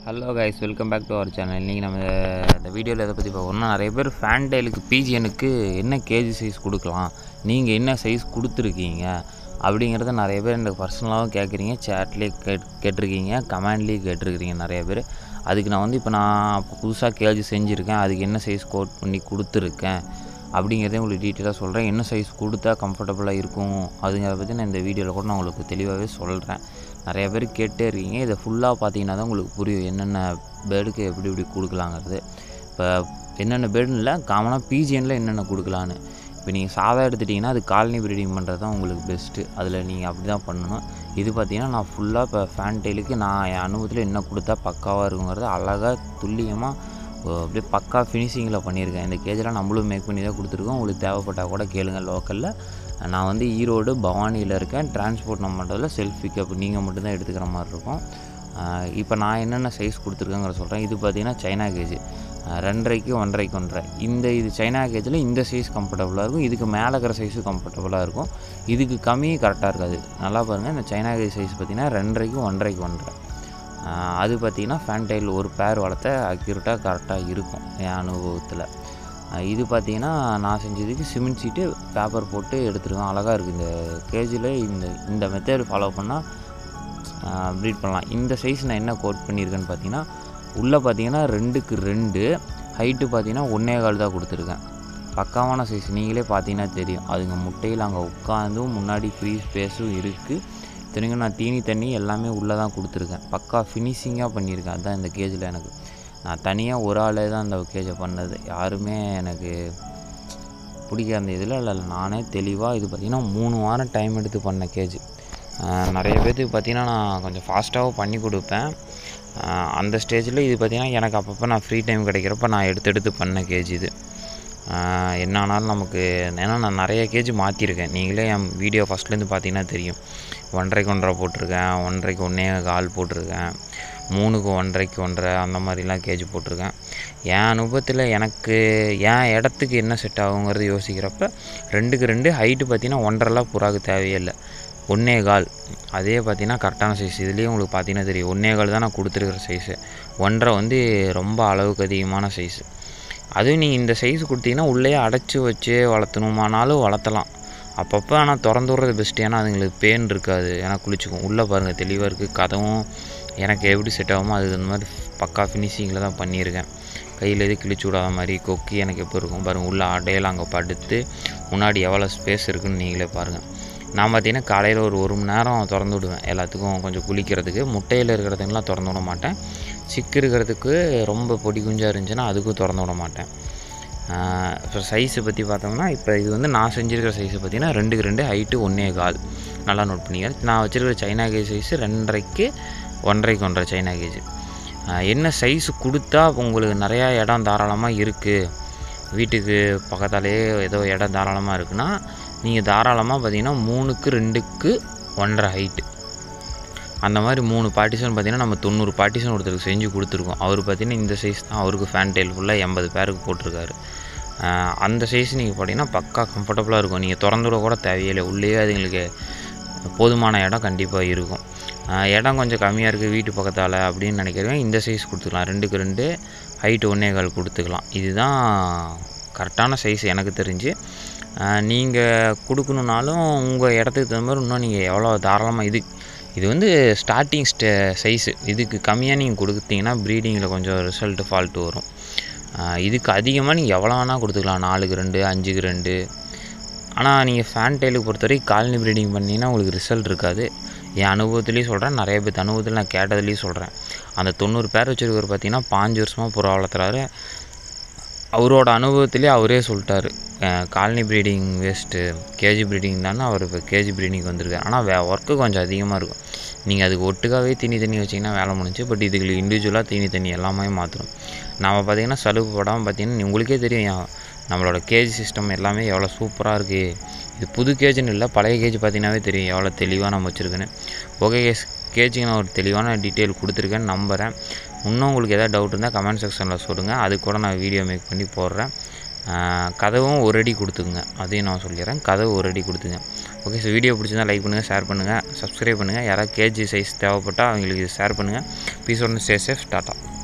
hello guys welcome back to our channel இன்றைக்கி நம்ம இந்த வீடியோவில் எதை பற்றி பார்க்கணும்னா நிறைய பேர் ஃபேன்டைலுக்கு பிஜிஎனுக்கு என்ன கேஜி சைஸ் கொடுக்கலாம் நீங்கள் என்ன சைஸ் கொடுத்துருக்கீங்க அப்படிங்கிறத நிறைய பேர் எனக்கு பர்சனலாகவும் கேட்குறீங்க சேட்லேயே கேட் கேட்டிருக்கீங்க கமெண்ட்லேயும் கேட்டிருக்கிறீங்க நிறைய பேர் அதுக்கு நான் வந்து இப்போ நான் புதுசாக கேஜி செஞ்சுருக்கேன் அதுக்கு என்ன சைஸ் கோட் பண்ணி கொடுத்துருக்கேன் அப்படிங்கிறதே உங்களுக்கு டீட்டெயிலாக சொல்கிறேன் என்ன சைஸ் கொடுத்தா கம்ஃபர்டபுளாக இருக்கும் அதுங்கிறத பற்றி நான் இந்த வீடியோவில் கூட நான் உங்களுக்கு தெளிவாகவே சொல்கிறேன் நிறைய பேர் கேட்டே இருக்கீங்க இதை ஃபுல்லாக பார்த்தீங்கன்னா தான் உங்களுக்கு புரியும் என்னென்ன பேர்டுக்கு எப்படி எப்படி கொடுக்கலாங்கிறது இப்போ என்னென்ன பேர்டுன்னு இல்லை காமனாக பிஜிஎனில் என்னென்ன கொடுக்கலான்னு இப்போ நீங்கள் சாதா எடுத்துட்டிங்கன்னா அது காலனி ப்ரீடிங் பண்ணுறது தான் உங்களுக்கு பெஸ்ட்டு அதில் நீங்கள் அப்படி தான் பண்ணணும் இது பார்த்தீங்கன்னா நான் ஃபுல்லாக இப்போ ஃபேன் டெயிலுக்கு நான் என் அனுபவத்தில் என்ன கொடுத்தா பக்காவாக இருக்குங்கிறது அழகாக துல்லியமாக அப்படியே பக்கா ஃபினிஷிங்கில் பண்ணியிருக்கேன் இந்த கேஜெலாம் நம்மளும் மேக் பண்ணி தான் கொடுத்துருக்கோம் உங்களுக்கு தேவைப்பட்டால் கூட கேளுங்க லோக்கலில் நான் வந்து ஈரோடு பவானியில் இருக்கேன் டிரான்ஸ்போர்ட் நம்ம பண்ணுறதுல செல்ஃப் பிக்கப் நீங்கள் மட்டும்தான் எடுத்துக்கிற மாதிரி இருக்கும் இப்போ நான் என்னென்ன சைஸ் கொடுத்துருக்கேங்கிற சொல்கிறேன் இது பார்த்தீங்கன்னா சைனா கேஜ் ரெண்டரைக்கு ஒன்றரைக்கு ஒன்றரை இந்த இது சைனா கேஜில் இந்த சைஸ் கம்ஃபர்டபுளாக இருக்கும் இதுக்கு மேலே இருக்கிற சைஸும் கம்ஃபர்டபுளாக இருக்கும் இதுக்கு கம்மி கரெக்டாக இருக்காது நல்லா பாருங்கள் இந்த சைனா கேஜ் சைஸ் பார்த்தீங்கன்னா ரெண்டரைக்கு ஒன்றரைக்கு ஒன்றரை அது பார்த்திங்கன்னா ஃபேன்டைல் ஒரு பேர் வளர்த்த அக்யூரேட்டாக கரெக்டாக இருக்கும் என் அனுபவத்தில் இது பார்த்திங்கன்னா நான் செஞ்சதுக்கு சிமெண்ட் சீட்டு பேப்பர் போட்டு எடுத்துருக்கேன் அழகாக இருக்குது இந்த கேஜில் இந்த இந்த மெத்தட் ஃபாலோ பண்ணால் ப்ரீட் பண்ணலாம் இந்த சைஸ் நான் என்ன கோட் பண்ணியிருக்கேன்னு பார்த்தீங்கன்னா உள்ளே பார்த்தீங்கன்னா ரெண்டுக்கு ரெண்டு ஹைட்டு பார்த்தீங்கன்னா ஒன்றே கால் தான் கொடுத்துருக்கேன் பக்காவான சைஸ் நீங்களே பார்த்தீங்கன்னா தெரியும் அதுங்க முட்டையில் அங்கே உட்காந்தும் முன்னாடி ஃப்ரீ ஸ்பேஸும் இருக்குது இத்தனைக்கும் நான் தீனி தண்ணி எல்லாமே உள்ளே தான் கொடுத்துருக்கேன் பக்கா ஃபினிஷிங்காக பண்ணியிருக்கேன் அதுதான் இந்த கேஜில் எனக்கு நான் தனியாக ஒரு ஆளே தான் அந்த கேஜை பண்ணது யாருமே எனக்கு பிடிக்க அந்த இதில் இல்லை நானே தெளிவாக இது பார்த்திங்கன்னா மூணு வாரம் டைம் எடுத்து பண்ண கேஜ் நிறைய பேர்த்துக்கு பார்த்திங்கன்னா நான் கொஞ்சம் ஃபாஸ்ட்டாகவும் பண்ணி கொடுப்பேன் அந்த ஸ்டேஜில் இது பார்த்திங்கன்னா எனக்கு அப்பப்போ நான் ஃப்ரீ டைம் கிடைக்கிறப்ப நான் எடுத்து எடுத்து பண்ண கேஜ் இது என்ன ஆனாலும் நமக்கு ஏன்னா நான் நிறைய கேஜி மாற்றிருக்கேன் நீங்களே என் வீடியோ ஃபஸ்ட்லேருந்து பார்த்தீங்கன்னா தெரியும் ஒன்றரைக்கு ஒன்றரை போட்டிருக்கேன் ஒன்றரைக்கு ஒன்றே கால் போட்டிருக்கேன் மூணுக்கு ஒன்றரைக்கு ஒன்றரை அந்த மாதிரிலாம் கேஜி போட்டிருக்கேன் என் அனுபவத்தில் எனக்கு என் இடத்துக்கு என்ன செட் ஆகுங்கிறது யோசிக்கிறப்ப ரெண்டுக்கு ரெண்டு ஹைட்டு பார்த்தீங்கன்னா ஒன்றரைலாம் புறாக்கு தேவையே இல்லை ஒன்றே கால் அதே பார்த்தீங்கன்னா கரெக்டான சைஸ் இதுலேயே உங்களுக்கு பார்த்தீங்கன்னா தெரியும் ஒன்றே கால் தான் நான் கொடுத்துருக்குற சைஸு ஒன்றரை வந்து ரொம்ப அளவுக்கு அதிகமான சைஸு அதுவும் நீங்கள் இந்த சைஸ் கொடுத்தீங்கன்னா உள்ளே அடைச்சி வச்சு வளர்த்தணுமானாலும் வளர்த்தலாம் அப்பப்போ ஆனால் திறந்து விட்றது பெஸ்ட்டு ஏன்னா அதுங்களுக்கு பேன் இருக்காது ஏன்னா குளிச்சுக்கும் உள்ளே பாருங்கள் தெளிவாக இருக்குது கதவும் எனக்கு எப்படி செட் ஆகுமோ அது அந்த மாதிரி பக்கா ஃபினிஷிங்கில் தான் பண்ணியிருக்கேன் கையில் எது கிழிச்சு விடாத மாதிரி கொக்கி எனக்கு எப்போ இருக்கும் பாருங்கள் உள்ளே அடையில் அங்கே படுத்து முன்னாடி எவ்வளோ ஸ்பேஸ் இருக்குதுன்னு நீங்களே பாருங்கள் நான் பார்த்தீங்கன்னா காலையில் ஒரு ஒரு மணி நேரம் திறந்து விடுவேன் எல்லாத்துக்கும் கொஞ்சம் குளிக்கிறதுக்கு முட்டையில் இருக்கிறதுங்கெலாம் திறந்து விட மாட்டேன் சிக்கு இருக்கிறதுக்கு ரொம்ப பொடி குஞ்சாக இருந்துச்சுன்னா அதுக்கும் திறந்து விட மாட்டேன் இப்போ சைஸை பற்றி பார்த்தோம்னா இப்போ இது வந்து நான் செஞ்சுருக்கிற சைஸை பார்த்தீங்கன்னா ரெண்டுக்கு ரெண்டு ஹைட்டு ஒன்றே கால் நல்லா நோட் பண்ணிக்க நான் வச்சுருக்கிற சைனா கேஜ் சைஸு ரெண்டரைக்கு ஒன்றரைக்கு ஒன்றரை சைனா கேஜ் என்ன சைஸு கொடுத்தா உங்களுக்கு நிறையா இடம் தாராளமாக இருக்குது வீட்டுக்கு பக்கத்தாலேயே ஏதோ இடம் தாராளமாக இருக்குன்னா நீங்கள் தாராளமாக பார்த்தீங்கன்னா மூணுக்கு ரெண்டுக்கு ஒன்றரை ஹைட்டு அந்த மாதிரி மூணு பார்ட்டிஷன் பார்த்திங்கன்னா நம்ம தொண்ணூறு பார்ட்டிஷன் ஒருத்தருக்கு செஞ்சு கொடுத்துருக்கோம் அவர் பார்த்திங்கன்னா இந்த சைஸ் தான் அவருக்கு ஃபேன் டெயில் ஃபுல்லாக எண்பது பேருக்கு போட்டிருக்காரு அந்த சைஸ் நீங்கள் போட்டிங்கன்னா பக்கா கம்ஃபர்டபுளாக இருக்கும் நீங்கள் திறந்து விட கூட தேவையில்லை உள்ளே அதுங்களுக்கு போதுமான இடம் கண்டிப்பாக இருக்கும் இடம் கொஞ்சம் கம்மியாக இருக்குது வீட்டு பக்கத்தால் அப்படின்னு நினைக்கிறவங்க இந்த சைஸ் கொடுத்துக்கலாம் ரெண்டுக்கு ரெண்டு ஹைட்டு ஒன்றே கால் கொடுத்துக்கலாம் இதுதான் கரெக்டான சைஸ் எனக்கு தெரிஞ்சு நீங்கள் கொடுக்கணுன்னாலும் உங்கள் இடத்துக்கு தகுந்த மாதிரி இன்னும் நீங்கள் எவ்வளோ தாராளமாக இது இது வந்து ஸ்டார்டிங் ஸ்டே சைஸு இதுக்கு கம்மியாக நீங்கள் கொடுத்தீங்கன்னா ப்ரீடிங்கில் கொஞ்சம் ரிசல்ட்டு ஃபால்ட்டு வரும் இதுக்கு அதிகமாக நீங்கள் எவ்வளோ வேணால் கொடுத்துக்கலாம் நாலுக்கு ரெண்டு அஞ்சுக்கு ரெண்டு ஆனால் நீங்கள் ஃபேன் டெயிலுக்கு பொறுத்தவரைக்கும் காலனி ப்ரீடிங் பண்ணிங்கன்னா உங்களுக்கு ரிசல்ட் இருக்காது என் அனுபவத்துலேயும் சொல்கிறேன் நிறைய பேர் அனுபவத்தில் நான் கேட்டதுலேயும் சொல்கிறேன் அந்த தொண்ணூறு பேர் வச்சுருக்கவர் பார்த்தீங்கன்னா பாஞ்சு வருஷமாக புறா வளர்த்துறாரு அவரோட அனுபவத்திலே அவரே சொல்லிட்டாரு colony breeding waste cage breeding தானே அவர் இப்போ கேஜி ப்ரீடிங் வந்திருக்காரு ஆனால் வே ஒர்க்கு கொஞ்சம் அதிகமாக இருக்கும் நீங்கள் அதுக்கு ஒட்டுக்காகவே தீனி தண்ணி வச்சிங்கன்னா வேலை முடிஞ்சு பட் இதுக்கு இண்டிவிஜுவலாக தீனி தண்ணி எல்லாமே மாற்றணும் நம்ம பார்த்திங்கன்னா சலுப்பு படாமல் பார்த்திங்கன்னா உங்களுக்கே தெரியும் நம்மளோட கேஜி சிஸ்டம் எல்லாமே எவ்வளோ சூப்பராக இருக்குது இது புது கேஜுன்னு இல்லை பழைய கேஜ் பார்த்தீங்கன்னாவே தெரியும் எவ்வளோ தெளிவாக நம்ம வச்சுருக்குன்னு ஓகே கேஸ் கேஜுக்கு நான் ஒரு தெளிவான டீட்டெயில் கொடுத்துருக்கேன்னு நம்புகிறேன் இன்னும் உங்களுக்கு எதாவது டவுட் இருந்தால் கமெண்ட் செக்ஷனில் சொல்லுங்கள் அது கூட நான் வீடியோ மேக் பண்ணி போடுறேன் கதவும் ஒரு அடி கொடுத்துக்குங்க அதையும் நான் சொல்லிடுறேன் கதவு ஒரு அடி கொடுத்துங்க ஓகே ஸோ வீடியோ பிடிச்சிருந்தா லைக் பண்ணுங்கள் ஷேர் பண்ணுங்கள் சப்ஸ்கிரைப் பண்ணுங்கள் யாராவது கேஜி சைஸ் தேவைப்பட்டால் அவங்களுக்கு ஷேர் பண்ணுங்கள் பீஸ் ஒன்று ஸ்டே சேஃப் டாட்டா